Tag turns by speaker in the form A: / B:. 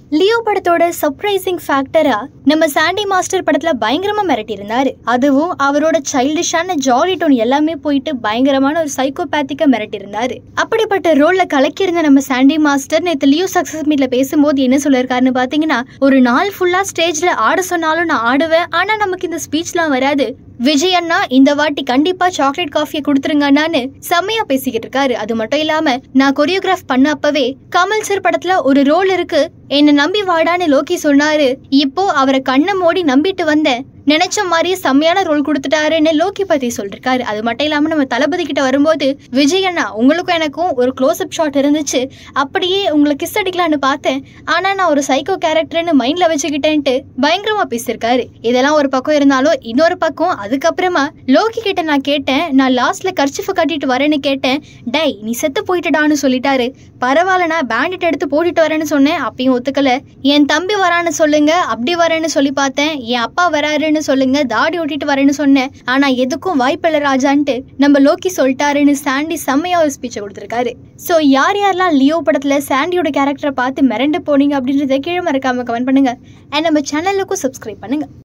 A: Leo படத்தோட surprising ஃபேக்டரா நம்ம Sandy master படத்துல பயங்கரமா மிரட்டி இருந்தாரு அதுவும் அவரோட சைல்டிஷான ஜாலி டோன் எல்லாமே போயிட்டு பயங்கரமான ஒரு சைக்கோபேத்திக்கா மிரட்டி இருந்தாரு அப்படிப்பட்ட ரோல்ல கலக்கியிருந்த நம்ம சாண்டி மாஸ்டர் நேத்து லியோ சக்சஸ் மீட்ல பேசும்போது என்ன சொல்லிருக்காருன்னு பாத்தீங்கன்னா ஒரு நாள் ஃபுல்லா ஸ்டேஜ்ல ஆட சொன்னாலும் நான் ஆடுவேன் ஆனா நமக்கு இந்த ஸ்பீச்லாம் வராது விஜய் அண்ணா இந்த வாட்டி கண்டிப்பா சாக்லேட் காஃபியை கொடுத்துருங்கண்ணான்னு செம்மையா பேசிக்கிட்டு இருக்காரு அது மட்டும் இல்லாம நான் கொரியோகிராஃப் பண்ண அப்பவே கமல் சார் படத்துல ஒரு ரோல் இருக்கு என்ன நம்பி வாடான்னு லோகி சொன்னாரு இப்போ அவரை கண்ணை மூடி நம்பிட்டு வந்தேன் நினைச்ச மாதிரியே செம்மையான ரோல் கொடுத்துட்டாருன்னு லோகி பத்தி சொல்லிருக்காரு அது மட்டும் இல்லாம நம்ம தளபதி கிட்ட வரும்போது விஜய் அண்ணா உங்களுக்கும் எனக்கும் ஒரு க்ளோஸ் அப் ஷாட் இருந்துச்சு அப்படியே உங்களை கிஸ் அடிக்கலான்னு பார்த்தேன் ஆனா நான் ஒரு சைக்கோ கேரக்டர்னு மைண்ட்ல வச்சுக்கிட்டேன்ட்டு பயங்கரமா பேசியிருக்காரு இதெல்லாம் ஒரு பக்கம் இருந்தாலும் இன்னொரு பக்கம் அதுக்கப்புறமா லோகி கிட்ட நான் கேட்டேன் நான் லாஸ்ட்ல கர்ச்சிஃப கட்டிட்டு வரேன்னு கேட்டேன் டை நீ செத்து போயிட்டடான்னு சொல்லிட்டாரு பரவாயில்ல நான் பேண்டிட் எடுத்து போட்டுட்டு வரேன்னு சொன்னேன் அப்பயும் ஒத்துக்கல என் தம்பி வரான்னு சொல்லுங்க அப்படி வரேன்னு சொல்லி பார்த்தேன் என் அப்பா வராருன்னு சொல்லுங்க தாடி ஓட்டிட்டு வரேன்னு சொன்னேன் ஆனா எதுக்கும் வாய்ப்பில்ல ராஜான்ட்டு நம்ம லோக்கி சொல்லிட்டாருன்னு சாண்டி செம்மையா ஒரு ஸ்பீச்சை கொடுத்துருக்காரு சோ யார் யாரெல்லாம் லியோ படத்துல சாண்டியோட கேரக்டரை பார்த்து மிரண்டு போனீங்க அப்படின்றத கீழே மறக்காம கமெண்ட் பண்ணுங்க அண்ட் நம்ம சேனலுக்கும் சப்ஸ்கிரைப் பண்ணுங்க